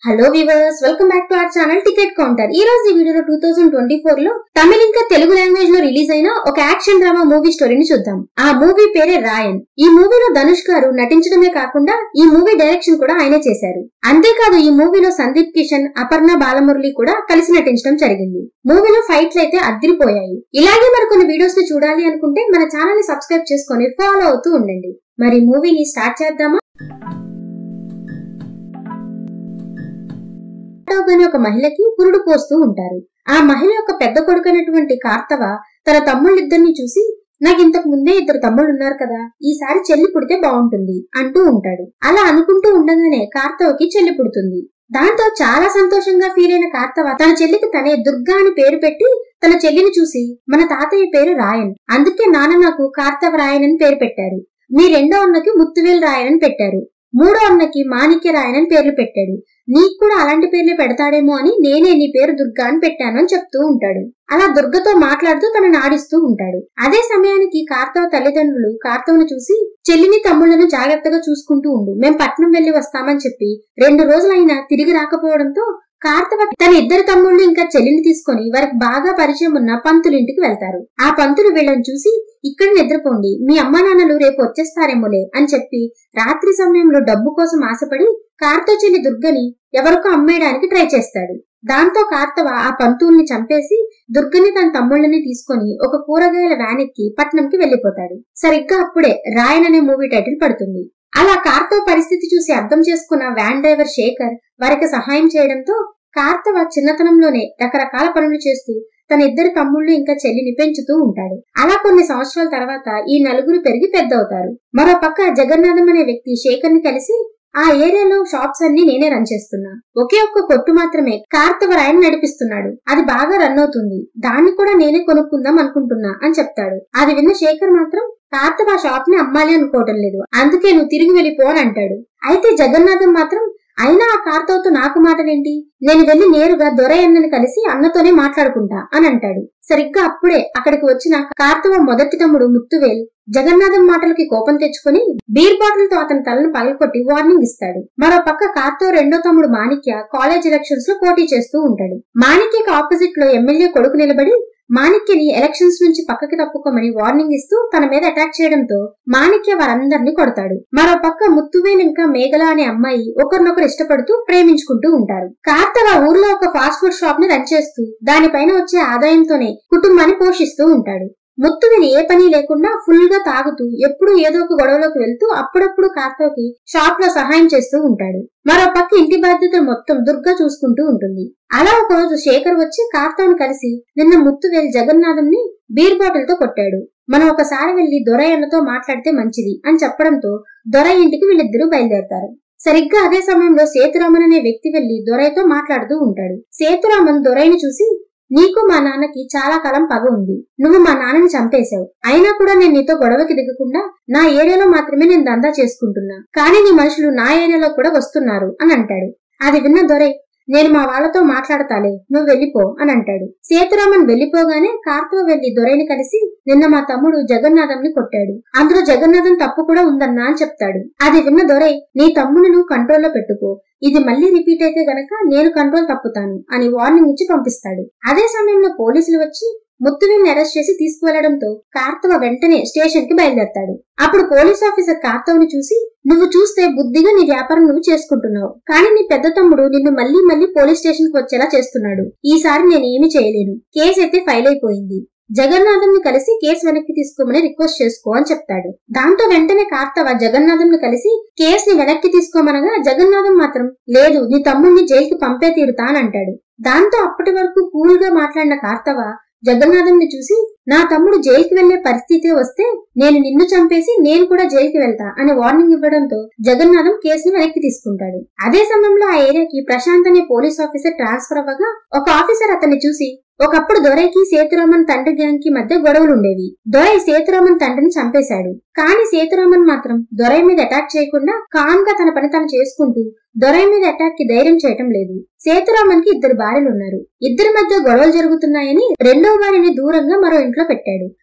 hello viewers welcome back to our channel ticket counter ఈ రోజు ఈ వీడియోలో టూ థౌసండ్ ట్వంటీ ఫోర్ లో తమిళ ఇంకా తెలుగు లాంగ్వేజ్ లో రిలీజ్ అయిన ఒక యాక్షన్ డ్రామా మూవీ స్టోరీని చూద్దాం ఆ మూవీ పేరే రాయన్ ఈ మూవీలో ధనుష్ గారు నటించడమే కాకుండా ఈ మూవీ డైరెక్షన్ కూడా ఆయనే చేశారు అంతేకాదు ఈ మూవీలో సందీప్ కిషన్ అపర్ణ బాలమురళి కూడా కలిసి నటించడం జరిగింది మూవీలో ఫైట్లు అయితే అద్దరిపోయాయి ఇలాగే మరికొన్ని వీడియోస్ ని చూడాలి అనుకుంటే మన ఛానల్ ని సబ్స్క్రైబ్ చేసుకొని ఫాలో అవుతూ ఉండండి మరి మూవీని స్టార్ట్ చేద్దామా అని ఒక మహిళకి పురుడు పోస్తూ ఉంటారు ఆ మహిళ యొక్క పెద్ద కొడుకైనటువంటి కార్తవ తన తమ్ముళ్ళిద్దరిని చూసి నాకు ఇంతకు ముందే ఇద్దరు తమ్ముళ్ళు ఉన్నారు కదా ఈసారి చెల్లి పుడితే బాగుంటుంది అంటూ ఉంటాడు అలా అనుకుంటూ ఉండగానే కార్తవకి చెల్లి పుడుతుంది దాంతో చాలా సంతోషంగా ఫీల్ అయిన కార్తవ తన చెల్లికి తనే దుర్గా అని పేరు పెట్టి తన చెల్లిని చూసి మన తాతయ్య పేరు రాయన్ అందుకే నాన్న నాకు కార్తవ రాయన్ అని పేరు పెట్టారు మీ రెండో అన్నకి ముత్తువేల్ రాయన్ అని పెట్టారు మూడో అన్నకి మాణిక్య రాయన్ అని పేర్లు పెట్టాడు నీకు కూడా అలాంటి పేర్లు పెడతాడేమో అని నేనే నీ పేరు దుర్గా అని పెట్టాను అని చెప్తూ ఉంటాడు అలా దుర్గతో మాట్లాడుతూ తనని ఆడిస్తూ ఉంటాడు అదే సమయానికి కార్తవ తల్లిదండ్రులు కార్తవను చూసి చెల్లిని తమ్ముళ్లను జాగ్రత్తగా చూసుకుంటూ ఉండు మేం పట్నం వెళ్లి వస్తామని చెప్పి రెండు రోజులైనా తిరిగి రాకపోవడంతో కార్తవ తన ఇద్దరు తమ్ముళ్ళు ఇంకా చెల్లిని తీసుకొని వారికి బాగా పరిచయం ఉన్న పంతులు ఇంటికి వెళ్తారు ఆ పంతులు వీళ్ళని చూసి ఇక్కడ నిద్రపోండి మీ అమ్మా నాన్నలు రేపు వచ్చేస్తారేమోలే అని చెప్పి రాత్రి సమయంలో డబ్బు కోసం ఆశపడి కార్తో చెల్లి దుర్గని ఎవరికో అమ్మేయడానికి ట్రై చేస్తాడు దాంతో కార్తవ ఆ పంతుల్ని చంపేసి దుర్గని తన తమ్ముళ్ళని తీసుకొని ఒక కూరగాయల వ్యాన్ ఎక్కి పట్నంకి వెళ్లిపోతాడు సరిగ్గా అప్పుడే రాయన్ అనే మూవీ టైటిల్ పడుతుంది అలా కార్తవ పరిస్థితి చూసి అర్థం చేసుకున్న వ్యాన్ డ్రైవర్ శేఖర్ వారికి సహాయం చేయడంతో కార్తవ చిన్నతనంలోనే రకరకాల పనులు చేస్తూ తన ఇద్దరు తమ్ముళ్ళు ఇంకా చెల్లిని పెంచుతూ ఉంటాడు అలా కొన్ని సంవత్సరాల తర్వాత ఈ నలుగురు పెరిగి పెద్దవుతారు మరో పక్క జగన్నాథం అనే వ్యక్తి శేఖర్ ని కలిసి ఆ ఏరియాలో షాప్స్ అన్ని నేనే రన్ చేస్తున్నా ఒకే ఒక్క కొట్టు మాత్రమే కార్తవ రాయన్ నడిపిస్తున్నాడు అది బాగా రన్ అవుతుంది దాన్ని కూడా నేనే కొనుక్కుందాం అనుకుంటున్నా అని చెప్తాడు అది విన్న శేఖర్ మాత్రం కార్తవ ఆ షాప్ ని అమ్మాలి అనుకోవటం లేదు అందుకే నువ్వు తిరిగి వెళ్ళిపో అని అంటాడు అయితే జగన్నాథం మాత్రం అయినా ఆ కార్తవతో నాకు మాటలేంటి నేను వెళ్లి నేరుగా దొరయ్యన్నని కలిసి అన్నతోనే మాట్లాడుకుంటా అని అంటాడు సరిగ్గా అప్పుడే అక్కడికి వచ్చిన కార్తవ మొదటి తమ్ముడు ముత్తువేల్ జగన్నాథం మాటలకి కోపం తెచ్చుకుని బీర్ బాటిల్ తో అతని తలను పగలకొట్టి వార్నింగ్ ఇస్తాడు మరో పక్క కార్తో రెండో తమ్ముడు మాణిక్య కాలేజ్ ఎలక్షన్స్ లో పోటీ చేస్తూ ఉంటాడు మాణిక్యకి ఆపోజిట్ లో ఎమ్మెల్యే కొడుకు నిలబడి మాణిక్యని ఎలక్షన్స్ నుంచి పక్కకి తప్పుకోమని వార్నింగ్ ఇస్తూ తన మీద అటాక్ చేయడంతో మాణిక్య వారందరినీ కొడతాడు మరో పక్క ముత్తువేల్ ఇంకా మేఘల అనే అమ్మాయి ఒకరినొకరు ఇష్టపడుతూ ప్రేమించుకుంటూ ఉంటారు కార్తవ ఊర్లో ఒక ఫాస్ట్ ఫుడ్ షాప్ ని రన్ చేస్తూ దానిపైన వచ్చే ఆదాయంతోనే కుటుంబాన్ని పోషిస్తూ ఉంటాడు ముత్తువిని ఏ పని లేకుండా ఫుల్ గా తాగుతూ ఎప్పుడూ ఏదో ఒక గొడవలోకి వెళ్తూ అప్పుడప్పుడు కార్తవకి షాప్ లో సహాయం చేస్తూ ఉంటాడు మరో పక్క ఇంటి బాధ్యతలు మొత్తం దుర్గా చూసుకుంటూ ఉంటుంది అలా ఒక రోజు శేఖర్ వచ్చి కార్తవను కలిసి నిన్న ముత్తువేల్ జగన్నాథంని బీర్ బాటిల్ తో కొట్టాడు మనం ఒకసారి వెళ్లి దొరయ్యన్నతో మాట్లాడితే మంచిది అని చెప్పడంతో దొరయ్య ఇంటికి వీళ్ళిద్దరూ బయలుదేరతారు సరిగ్గా అదే సమయంలో సేతురామన్ అనే వ్యక్తి వెళ్లి దొరయ్యతో మాట్లాడుతూ ఉంటాడు సేతురామన్ దొరయ్యని చూసి నీకు మా నాన్నకి చాలా కాలం పగ ఉంది నువ్వు మా నాన్నని చంపేశావు అయినా కూడా నేను నీతో గొడవకి దిగకుండా నా ఏరియాలో మాత్రమే నేను దందా చేసుకుంటున్నా కానీ నీ మనుషులు నా ఏరియాలో కూడా వస్తున్నారు అని అంటాడు అది విన్న దొరై నేను మా వాళ్లతో మాట్లాడతాలే నువ్వు వెళ్ళిపో అని అంటాడు సేతురామన్ వెళ్లిపోగానే కార్తవ వెళ్లి దొరైని కలిసి నిన్న మా తమ్ముడు జగన్నాథంని కొట్టాడు అందులో జగన్నాథం తప్పు కూడా ఉందన్నా అని చెప్తాడు అది విన్న దొరై నీ తమ్ముని నువ్వు కంట్రోల్లో పెట్టుకో ఇది మళ్ళీ రిపీట్ అయితే గనక నేను కంట్రోల్ తప్పుతాను అని వార్నింగ్ ఇచ్చి పంపిస్తాడు అదే సమయంలో పోలీసులు వచ్చి ముత్తువేల్ని అరెస్ట్ చేసి తీసుకువెళ్లడంతో కార్తవ వెంటనే స్టేషన్ కి బయలుదేరతాడు అప్పుడు పోలీస్ ఆఫీసర్ కార్తవని చూసి నువ్వు చూస్తే బుద్ధిగా నీ వ్యాపారం నువ్వు చేసుకుంటున్నావు కానీ నీ పెద్ద తమ్ముడు నిన్ను మళ్ళీ మళ్ళీ పోలీస్ స్టేషన్ కు వచ్చేలా చేస్తున్నాడు ఈసారి నేనేమి చేయలేను కేసు అయితే ఫైల్ అయిపోయింది జగన్నాథంని కలిసి కేసు వెనక్కి తీసుకోమని రిక్వెస్ట్ చేసుకో అని చెప్తాడు దాంతో వెంటనే కార్తవ జగన్నాథంని కలిసి కేసుని వెనక్కి తీసుకోమనగా జగన్నాథం మాత్రం లేదు నీ తమ్ముడిని జైలుకి పంపే తీరుతా అని అంటాడు దాంతో అప్పటి వరకు కూల్ గా మాట్లాడిన కార్తవ జగన్నాథంని చూసి నా తమ్ముడు జైలుకి వెళ్లే పరిస్థితి వస్తే నేను నిన్ను చంపేసి నేను కూడా జైలుకి వెళ్తా అని వార్నింగ్ ఇవ్వడంతో జగన్నాథం కేసుని వెనక్కి తీసుకుంటాడు అదే సమయంలో ఆ ఏరియాకి ప్రశాంత్ అనే పోలీస్ ఆఫీసర్ ట్రాన్స్ఫర్ అవ్వగా ఒక ఆఫీసర్ అతన్ని చూసి ఒకప్పుడు దొరైకి సేతురామన్ తండ్రి గ్యాంగ్ కి మధ్య గొడవలు ఉండేవి దొరై సేతురామన్ తండ్రిని చంపేశాడు కానీ సేతురామన్ మాత్రం దొరై మీద అటాక్ చేయకుండా కామ్ గా తన పని తాను చేసుకుంటూ దొరై మీద అటాక్ కి ధైర్యం చేయటం లేదు సేతురామన్ కి ఇద్దరు భార్యలు ఉన్నారు ఇద్దరి మధ్య గొడవలు జరుగుతున్నాయని రెండో వారిని దూరంగా మరో ఇంట్లో పెట్టాడు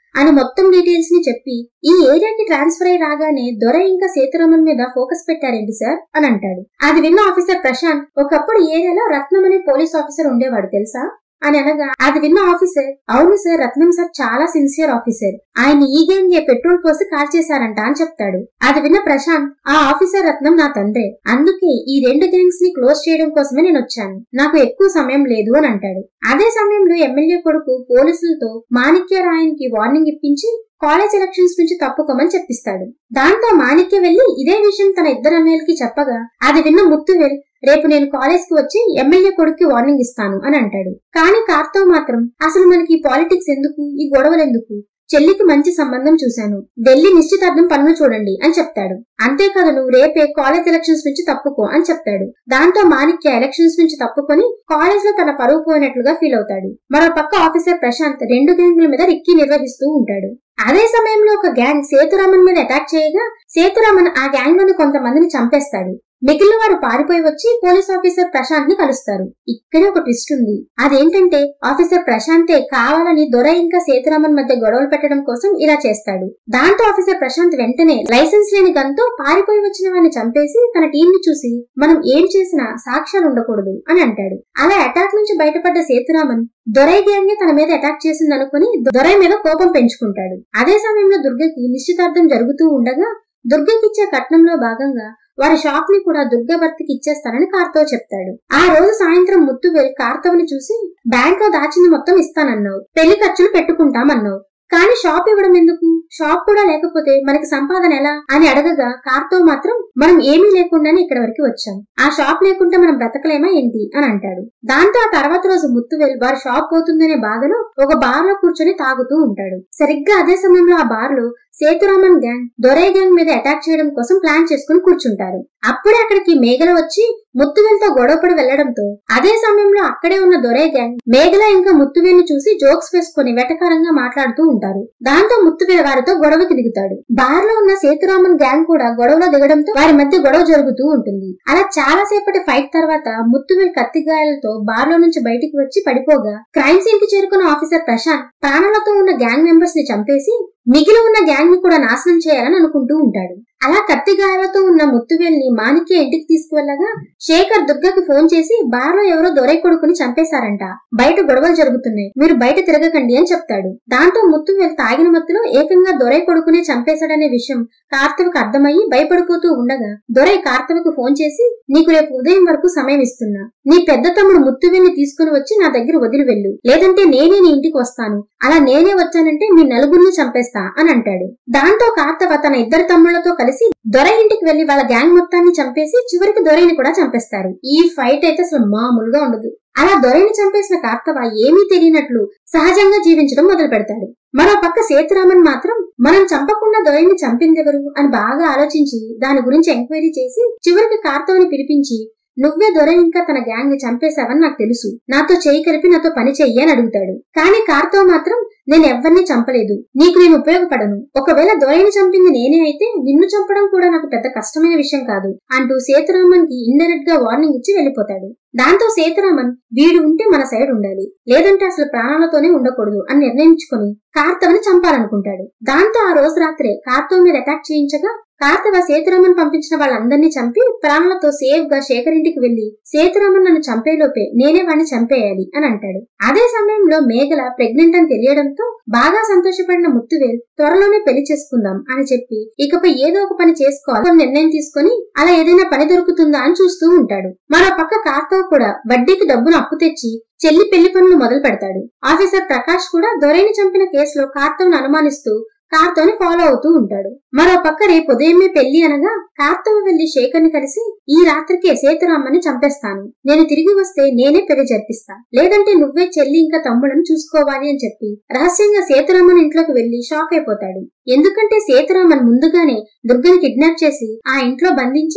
అని మొత్తం డీటెయిల్స్ ని చెప్పి ఈ ఏరియాకి ట్రాన్స్ఫర్ అయి రాగానే దొర ఇంకా సేతురామన్ మీద ఫోకస్ పెట్టారేంటి సార్ అని అంటాడు అది విన్న ఆఫీసర్ ప్రశాంత్ ఒకప్పుడు ఈ ఏరియాలో రత్నం అనే పోలీస్ ఆఫీసర్ ఉండేవాడు తెలుసా అని అనగా అది విన్న ఆఫీసర్ అవును సార్ రత్నం సార్ చాలా సిన్సియర్ ఆఫీసర్ ఆయన ఈ గ్యాంగ్ పెట్రోల్ పోసి కాల్ చేశారంట అని చెప్తాడు అది విన్న ప్రశాంత్ ఆ ఆఫీసర్ రత్నం నా తండ్రే అందుకే ఈ రెండు గ్యాంగ్స్ ని క్లోజ్ చేయడం కోసమే నేను వచ్చాను నాకు ఎక్కువ సమయం లేదు అని అంటాడు అదే సమయంలో ఎమ్మెల్యే కొడుకు పోలీసులతో మాణిక్య రాయన్కి వార్నింగ్ ఇప్పించి కాలేజ్ ఎలక్షన్స్ నుంచి తప్పుకోమని చెప్పిస్తాడు దాంతో మాణిక్య వెళ్లి ఇదే విషయం తన ఇద్దరు అన్నయ్యలకి చెప్పగా అది విన్న ముత్తువేల్ రేపు నేను కాలేజ్ కి వచ్చి ఎమ్మెల్యే కొడుక్కి వార్నింగ్ ఇస్తాను అని అంటాడు కానీ కార్తో మాత్రం అసలు మనకి ఈ పాలిటిక్స్ ఎందుకు ఈ గొడవలు ఎందుకు చెల్లికి మంచి సంబంధం చూశాను వెళ్లి నిశ్చితార్థం పనులు చూడండి అని చెప్తాడు అంతేకాదు నువ్వు రేపే కాలేజ్ ఎలక్షన్స్ నుంచి తప్పుకో అని చెప్తాడు దాంతో మాణిక్య ఎలక్షన్స్ నుంచి తప్పుకొని కాలేజ్ లో తన పరువు పోయినట్లుగా ఫీల్ అవుతాడు మరో పక్క ఆఫీసర్ ప్రశాంత్ రెండు గ్యాంగుల మీద రిక్కీ నిర్వహిస్తూ ఉంటాడు అదే సమయంలో ఒక గ్యాంగ్ సేతురామన్ మీద అటాక్ చేయగా సేతురామన్ ఆ గ్యాంగ్ లోని కొంతమందిని చంపేస్తాడు మిగిలిన వారు పారిపోయి వచ్చి పోలీస్ ఆఫీసర్ ప్రశాంత్ ని కలుస్తారు ఇక్కడే ఒక ట్విస్ట్ ఉంది అదేంటంటే ఆఫీసర్ ప్రశాంతే కావాలని దొర ఇంకా సేతురామన్ మధ్య గొడవలు పెట్టడం కోసం ఇలా చేస్తాడు దాంతో ఆఫీసర్ ప్రశాంత్ వెంటనే లైసెన్స్ లేని గన్తో పారిపోయి వచ్చిన వారిని చంపేసి తన టీం ని చూసి మనం ఏం చేసినా సాక్ష్యాలు ఉండకూడదు అని అంటాడు అలా అటాక్ నుంచి బయటపడ్డ సేతురామన్ దొరై గ్యాంగ్ తన మీద అటాక్ చేసింది అనుకుని దొరై మీద కోపం పెంచుకుంటాడు అదే సమయంలో దుర్గకి నిశ్చితార్థం జరుగుతూ ఉండగా దుర్గకిచ్చే కట్నంలో భాగంగా వారి షాప్ ని కూడా దుర్గా భర్తకి ఇచ్చేస్తానని కార్తవ్ చెప్తాడు ఆ రోజు సాయంత్రం ముత్తువేల్ కార్తవ్ని చూసి బ్యాంక్ లో దాచింది మొత్తం ఇస్తానన్నావు పెళ్లి ఖర్చులు పెట్టుకుంటామన్నావు కానీ షాప్ ఇవ్వడం ఎందుకు షాప్ కూడా లేకపోతే మనకి సంపాదన ఎలా అని అడగగా కార్తో మాత్రం మనం ఏమీ లేకుండానే ఇక్కడ వరకు వచ్చాం ఆ షాప్ లేకుంటే మనం బ్రతకలేమా ఏంటి అని అంటాడు దాంతో ఆ తర్వాత రోజు ముత్తువేల్ వారి షాప్ పోతుందనే బాధలో ఒక బార్ లో కూర్చొని తాగుతూ ఉంటాడు సరిగ్గా అదే సమయంలో ఆ బార్ లో సేతురామన్ గ్యాంగ్ దొరై గ్యాంగ్ మీద అటాక్ చేయడం కోసం ప్లాన్ చేసుకుని కూర్చుంటారు అప్పుడే అక్కడికి మేఘల వచ్చి ముత్తువేల్తో గొడవపడి వెళ్లడంతో అదే సమయంలో అక్కడే ఉన్న దొరై గ్యాంగ్ మేఘల ఇంకా ముత్తువేల్ని చూసి జోక్స్ వేసుకుని వెటకారంగా మాట్లాడుతూ ఉంటారు దాంతో ముత్తువేల్ వారితో గొడవకి దిగుతాడు బార్ లో ఉన్న సేతురామన్ గ్యాంగ్ కూడా గొడవలో దిగడంతో వారి మధ్య గొడవ జరుగుతూ ఉంటుంది అలా చాలా సేపటి ఫైట్ తర్వాత ముత్తువేల్ కత్తిగాయాలతో బార్ లో నుంచి బయటికి వచ్చి పడిపోగా క్రైమ్ సీన్ కి చేరుకున్న ఆఫీసర్ ప్రశాంత్ ప్రాణాలతో ఉన్న గ్యాంగ్ మెంబర్స్ ని చంపేసి మిగిలి ఉన్న గ్యాంగ్ ని కూడా నాశనం చేయాలని అనుకుంటూ ఉంటాడు అలా కత్తి గాయాలతో ఉన్న ముత్తువేల్ని మాణిక్య ఇంటికి తీసుకువెళ్లగా శేఖర్ దుర్గకి ఫోన్ చేసి బార్లో ఎవరో దొరై కొడుకుని చంపేశారంట బయట గొడవలు జరుగుతున్నాయి మీరు బయట తిరగకండి అని చెప్తాడు దాంతో ముత్తువేల్ తాగిన మత్తులో ఏకంగా దొరై కొడుకునే చంపేశాడనే విషయం కార్తవకు అర్థమయ్యి భయపడిపోతూ ఉండగా దొరై కార్తవకు ఫోన్ చేసి నీకు రేపు ఉదయం వరకు సమయం ఇస్తున్నా నీ పెద్ద తమ్ముడు ముత్తువేల్ని తీసుకుని వచ్చి నా దగ్గర వదిలి వెళ్ళు లేదంటే నేనే నీ ఇంటికి వస్తాను అలా నేనే వచ్చానంటే మీ నలుగురిని చంపేస్తా అని అంటాడు దాంతో కార్తవ తన ఇద్దరు తమ్ముళ్లతో కలిసి దొర ఇంటికి వెళ్లి వాళ్ళ గ్యాంగ్ మొత్తాన్ని చంపేసి చివరికి దొరైని కూడా చంపేస్తారు ఈ ఫైట్ అయితే అసలు మామూలుగా ఉండదు అలా దొరైని చంపేసిన కార్తవ ఏమీ తెలియనట్లు సహజంగా జీవించడం మొదలు పెడతాడు మరో పక్క సేతురామన్ మాత్రం మనం చంపకుండా దొరైని చంపిందెవరు అని బాగా ఆలోచించి దాని గురించి ఎంక్వైరీ చేసి చివరికి కార్తవని పిలిపించి నువ్వే దొర ఇంకా తన గ్యాంగ్ ని చంపేశావని నాకు తెలుసు నాతో చేయి కలిపి నాతో పని చెయ్యి అని అడుగుతాడు కానీ కార్తో మాత్రం నేను ఎవరిని చంపలేదు నీకు నేను ఉపయోగపడను ఒకవేళ దొరైని చంపింది నేనే అయితే నిన్ను చంపడం కూడా నాకు పెద్ద కష్టమైన విషయం కాదు అంటూ సేతురామన్ కి ఇండైరెక్ట్ గా వార్నింగ్ ఇచ్చి వెళ్లిపోతాడు దాంతో సేతురామన్ వీడు ఉంటే మన సైడ్ ఉండాలి లేదంటే అసలు ప్రాణాలతోనే ఉండకూడదు అని నిర్ణయించుకుని కార్తవని చంపాలనుకుంటాడు దాంతో ఆ రోజు రాత్రే కార్తవ మీద అటాక్ చేయించగా కార్తవ సేతురామన్ పంపించిన వాళ్ళందరినీ చంపి ప్రాణాలతో సేఫ్ గా శేఖర్ ఇంటికి వెళ్లి సేతురామన్ నన్ను చంపేలోపే నేనే వాడిని చంపేయాలి అని అంటాడు అదే సమయంలో మేఘల ప్రెగ్నెంట్ అని తెలియడంతో బాగా సంతోషపడిన ముత్తువేల్ త్వరలోనే పెళ్లి చేసుకుందాం అని చెప్పి ఇకపై ఏదో ఒక పని చేసుకోవాలని నిర్ణయం తీసుకుని అలా ఏదైనా పని దొరుకుతుందా అని చూస్తూ ఉంటాడు మరో పక్క కార్తవ్ కూడా వడ్డీకి డబ్బును అప్పు తెచ్చి చెల్లి పెళ్లి పనులు మొదలు పెడతాడు ఆఫీసర్ ప్రకాష్ కూడా దొరైని చంపిన కేసులో కార్తవ్ను అనుమానిస్తూ కార్తవ్ని ఫాలో అవుతూ ఉంటాడు మరో పక్క రేపు ఉదయమే పెళ్లి అనగా కార్తవ్ వెళ్లి శేఖర్ ని కలిసి ఈ రాత్రికే సేతురామ్మని చంపేస్తాను నేను తిరిగి వస్తే నేనే పెళ్లి జరిపిస్తా లేదంటే నువ్వే చెల్లి ఇంకా తమ్ముడని చూసుకోవాలి అని చెప్పి రహస్యంగా సేతురామన్ ఇంట్లోకి వెళ్లి షాక్ అయిపోతాడు ఎందుకంటే సేతురామన్ ముందుగానే దుర్గని కిడ్నాప్ చేసి ఆ ఇంట్లో బంధించి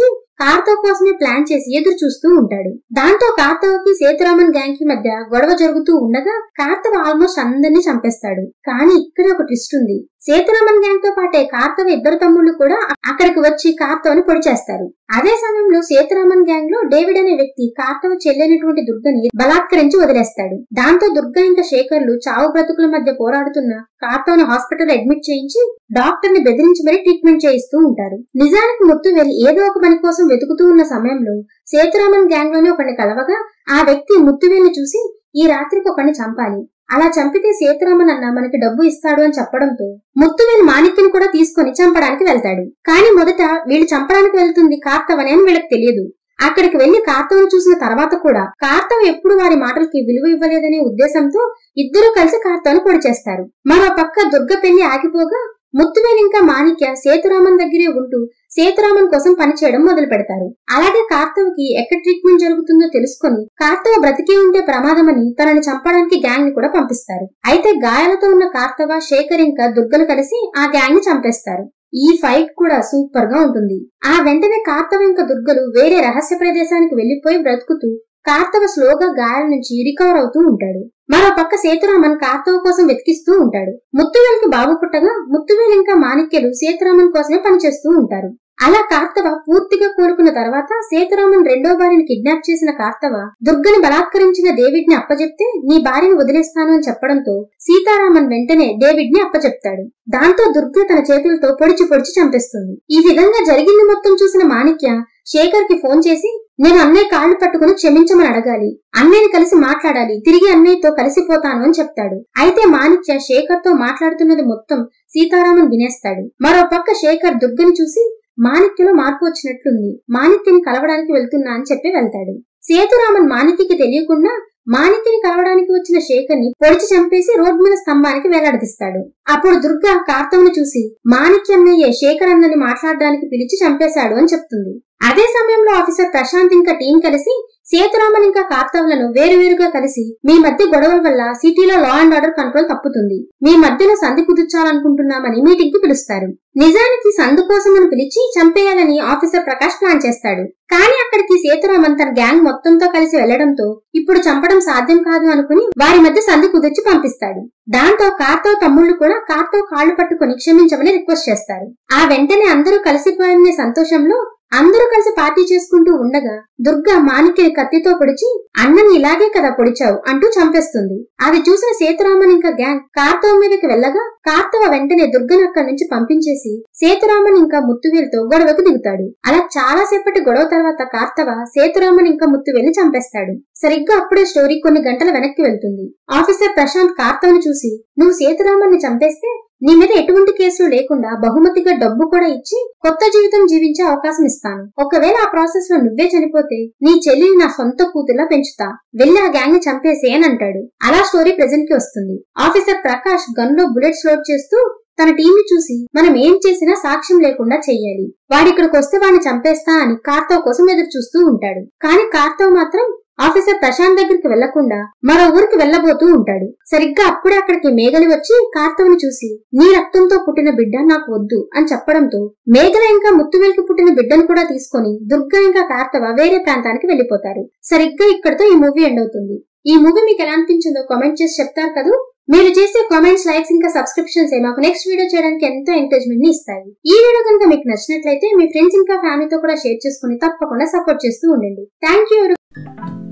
కార్తవ్ కోసమే ప్లాన్ చేసి ఎదురు చూస్తూ ఉంటాడు దాంతో కార్తవ్కి సేతురామన్ గ్యాంగ్ కి మధ్య గొడవ జరుగుతూ ఉండగా కార్తవ్ ఆల్మోస్ట్ అందరినీ చంపేస్తాడు కానీ ఇక్కడ ఒక ట్విస్ట్ ఉంది సేతురామన్ గ్యాంగ్ తో పాటే కార్తవ ఇద్దరు తమ్ముళ్ళు కూడా అక్కడికి వచ్చి కార్తవని పొడి చేస్తారు అదే సమయంలో సేతురామన్ గ్యాంగ్ లో డేవిడ్ అనే వ్యక్తి కార్తవ చెల్లైనటువంటి దుర్గని బలాత్కరించి వదిలేస్తాడు దాంతో దుర్గ ఇంకా శేఖర్లు చావు బ్రతుకుల మధ్య పోరాడుతున్న కార్తవని హాస్పిటల్ అడ్మిట్ చేయించి డాక్టర్ ని బెదిరించి మరీ ట్రీట్మెంట్ చేయిస్తూ ఉంటారు నిజానికి ముత్తు వెళ్లి ఏదో ఒక పని కోసం వెతుకుతూ ఉన్న సమయంలో సేతురామన్ గ్యాంగ్ లోని ఒకరిని కలవగా ఆ వ్యక్తి ముత్తువేలిని చూసి ఈ రాత్రికి ఒకరిని చంపాలి అలా చంపితే సేతురామన్ అన్న మనకి డబ్బు ఇస్తాడు అని చెప్పడంతో ముత్తువేలు మాణిక్యం కూడా తీసుకుని చంపడానికి వెళ్తాడు కానీ మొదట వీళ్ళు చంపడానికి వెళ్తుంది కార్తవని అని వీళ్ళకి తెలియదు అక్కడికి వెళ్లి కార్తవను చూసిన తర్వాత కూడా కార్తవ ఎప్పుడు వారి మాటలకి విలువ ఇవ్వలేదనే ఉద్దేశంతో ఇద్దరు కలిసి కార్తవను పొడి చేస్తారు మరో పక్క దుర్గ పెళ్లి ఆగిపోగా ముత్తువేలు ఇంకా మాణిక్య సేతురామన్ దగ్గరే ఉంటూ సేతురామన్ కోసం పనిచేయడం మొదలు పెడతారు అలాగే కార్తవకి ఎక్కడ ట్రీట్మెంట్ జరుగుతుందో తెలుసుకొని కార్తవ బ్రతికే ఉంటే ప్రమాదమని తనని చంపడానికి గ్యాంగ్ ని కూడా పంపిస్తారు అయితే గాయాలతో ఉన్న కార్తవ శేఖర్ ఇంకా దుర్గలు కలిసి ఆ గ్యాంగ్ ని చంపేస్తారు ఈ ఫైట్ కూడా సూపర్ గా ఉంటుంది ఆ వెంటనే కార్తవ ఇంకా దుర్గలు వేరే రహస్య ప్రదేశానికి వెళ్లిపోయి బ్రతుకుతూ కార్తవ స్లోగా గాయాల నుంచి రికవర్ అవుతూ ఉంటాడు మరో పక్క సేతురామన్ కార్తవ కోసం వెతికిస్తూ ఉంటాడు ముత్తువేలుకి బాబు పుట్టగా ముత్తువేలు ఇంకా మాణిక్యలు సేతురామన్ కోసమే పనిచేస్తూ ఉంటారు అలా కార్తవ పూర్తిగా కోలుకున్న తర్వాత సేతురామన్ రెండో భార్యని కిడ్నాప్ చేసిన కార్తవ దుర్గని బలాత్కరించిన డేవిడ్ ని అప్పచెప్తే నీ భార్యను వదిలేస్తాను అని చెప్పడంతో సీతారామన్ వెంటనే డేవిడ్ ని అప్పచెప్తాడు దాంతో దుర్గ తన చేతులతో పొడిచి పొడిచి చంపేస్తుంది ఈ విధంగా జరిగింది మొత్తం చూసిన మాణిక్య శేఖర్ కి ఫోన్ చేసి నేను అన్నయ్య కాళ్ళు పట్టుకుని క్షమించమని అడగాలి అన్నయ్యని కలిసి మాట్లాడాలి తిరిగి అన్నయ్యతో కలిసిపోతాను అని చెప్తాడు అయితే మాణిక్య శేఖర్ తో మాట్లాడుతున్నది మొత్తం సీతారామన్ వినేస్తాడు మరో పక్క శేఖర్ దుర్గని చూసి మాణిక్యలో మార్పు వచ్చినట్లుంది మాణిక్యని కలవడానికి వెళ్తున్నా అని చెప్పి వెళ్తాడు సేతురామన్ మాణిక్యకి తెలియకుండా మాణిక్యని కలవడానికి వచ్చిన శేఖర్ ని పొడిచి చంపేసి రోడ్ మీద స్తంభానికి వేలాడదీస్తాడు అప్పుడు దుర్గ కార్తవ్ని చూసి మాణిక్యన్నయ్యే శేఖర్ అన్నని మాట్లాడడానికి పిలిచి చంపేశాడు అని చెప్తుంది అదే సమయంలో ఆఫీసర్ ప్రశాంత్ ఇంకా టీం కలిసి సేతురామన్ ఇంకా కార్తవ్లను వేరువేరుగా కలిసి మీ మధ్య గొడవల వల్ల సిటీలో లా అండ్ ఆర్డర్ కంట్రోల్ తప్పుతుంది మీ మధ్యలో సంధి కుదుర్చాలనుకుంటున్నామని మీటింగ్ కి పిలుస్తారు నిజానికి సందు కోసమని పిలిచి చంపేయాలని ఆఫీసర్ ప్రకాష్ ప్లాన్ చేస్తాడు కానీ అక్కడికి సేతురామన్ తన గ్యాంగ్ మొత్తంతో కలిసి వెళ్లడంతో ఇప్పుడు చంపడం సాధ్యం కాదు అనుకుని వారి మధ్య సంధి కుదిర్చి పంపిస్తాడు దాంతో కార్తవ్ తమ్ముళ్లు కూడా కార్తవ్ కాళ్లు పట్టుకుని క్షమించమని రిక్వెస్ట్ చేస్తారు ఆ వెంటనే అందరూ కలిసిపోయారనే సంతోషంలో అందరూ కలిసి పార్టీ చేసుకుంటూ ఉండగా దుర్గ మాణిక్యని కత్తితో పొడిచి అన్నని ఇలాగే కదా పొడిచావు అంటూ చంపేస్తుంది అది చూసిన సేతురామన్ ఇంకా గ్యాంగ్ కార్తవ మీదకి వెళ్ళగా కార్తవ వెంటనే దుర్గను అక్కడి నుంచి పంపించేసి సేతురామన్ ఇంకా ముత్తువేలుతో గొడవకు దిగుతాడు అలా చాలా సేపటి గొడవ తర్వాత కార్తవ సేతురామన్ ఇంకా ముత్తువేలుని చంపేస్తాడు సరిగ్గా అప్పుడే స్టోరీ కొన్ని గంటల వెనక్కి వెళ్తుంది ఆఫీసర్ ప్రశాంత్ కార్తవను చూసి నువ్వు సేతురామన్ ని చంపేస్తే నీ మీద ఎటువంటి కేసులు లేకుండా బహుమతిగా డబ్బు కూడా ఇచ్చి కొత్త జీవితం జీవించే అవకాశం ఇస్తాను ఒకవేళ ఆ ప్రాసెస్ లో నువ్వే చనిపోతే నీ చెల్లిని నా సొంత కూతుర్లా పెంచుతా వెళ్ళి ఆ గ్యాంగ్ ని చంపేసే అని అంటాడు అలా స్టోరీ ప్రెజెంట్ కి వస్తుంది ఆఫీసర్ ప్రకాష్ గన్ లో బుల్లెట్స్ లోడ్ చేస్తూ తన టీం ని చూసి మనం ఏం చేసినా సాక్ష్యం లేకుండా చెయ్యాలి వాడిక్కడికి వస్తే వాడిని చంపేస్తా అని కార్తవ్ కోసం ఎదురు చూస్తూ ఉంటాడు కానీ కార్తవ్ మాత్రం ఆఫీసర్ ప్రశాంత్ దగ్గరికి వెళ్లకుండా మరో ఊరికి వెళ్లబోతూ ఉంటాడు సరిగ్గా అప్పుడే అక్కడికి మేఘలి వచ్చి కార్తవ్ని చూసి నీ రక్తంతో పుట్టిన బిడ్డ నాకు వద్దు అని చెప్పడంతో మేఘల ఇంకా ముత్తువేలికి పుట్టిన బిడ్డను కూడా తీసుకొని దుర్గా ఇంకా కార్తవ వేరే ప్రాంతానికి వెళ్లిపోతారు సరిగ్గా ఇక్కడితో ఈ మూవీ ఎండ్ అవుతుంది ఈ మూవీ మీకు ఎలా అనిపించిందో కామెంట్ చేసి చెప్తారు కదా మీరు చేసే కామెంట్స్ లైక్స్ ఇంకా సబ్స్క్రిప్షన్స్ మాకు నెక్స్ట్ వీడియో చేయడానికి ఎంతో ఎంకరేజ్మెంట్ ని ఇస్తాయి ఈ వీడియో కనుక మీకు నచ్చినట్లయితే మీ ఫ్రెండ్స్ ఇంకా ఫ్యామిలీతో కూడా షేర్ చేసుకుని తప్పకుండా సపోర్ట్ చేస్తూ ఉండండి థ్యాంక్ యూ